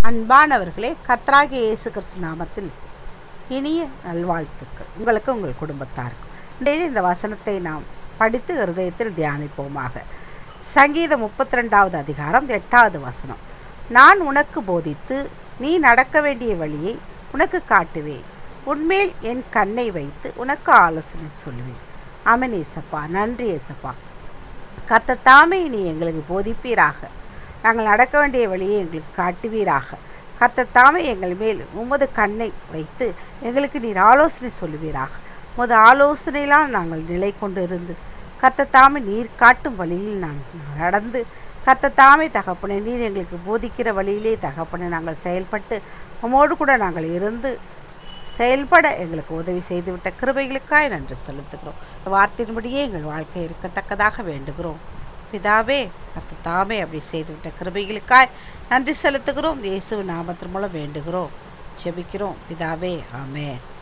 அன்பானவர்களே கத்ராகிய இயேசு கிறிஸ்து நாமத்தில் இனிய நல்வாழ்த்துக்கள் உங்களுக்கு உங்கள் குடும்பத்தாருக்கும் இன்றைய இந்த வசனத்தை நாம் படித்து இருதயத்தில் தியானிப்போமாக சங்கீதம் முப்பத்தி ரெண்டாவது அதிகாரம் எட்டாவது வசனம் நான் உனக்கு போதித்து நீ நடக்க வேண்டிய வழியை உனக்கு காட்டுவேன் உன்மேல் என் கண்ணை வைத்து உனக்கு ஆலோசனை சொல்லுவேன் ஆமென் ஏசப்பா நன்றி ஏசப்பா கர்த்தத்தாமே நீ எங்களுக்கு போதிப்பீராக நாங்கள் நடக்க வேண்டிய வழியை எங்களுக்கு காட்டுவீராக கர்த்தத்தாமே எங்கள் மேல் உமது கண்ணை வைத்து எங்களுக்கு நீர் ஆலோசனை சொல்லுவீராக உமது ஆலோசனையிலாம் நாங்கள் நிலை கொண்டு இருந்து கர்த்தத்தாமே நீர் காட்டும் வழியில் நாங்கள் நடந்து கர்த்தத்தாமே தகப்பனை நீர் எங்களுக்கு போதிக்கிற வழியிலே தகப்பனை நாங்கள் செயல்பட்டு உமோடு கூட நாங்கள் இருந்து செயல்பட எங்களுக்கு உதவி செய்துவிட்ட கிருபைகளுக்காய் நன்றி செலுத்துகிறோம் வார்த்தையின்படியே எங்கள் வாழ்க்கை இருக்கத்தக்கதாக வேண்டுகிறோம் பிதாவே கர்த்தர் தாமே அப்படி செய்துவிட்ட கிருபைகளுக்காய் நன்றி செலுத்துகிறோம் இயேசு நாமத்தின் மூலம் வேண்டுகிறோம் ஜெபிக்கிறோம் பிதாவே ஆமென்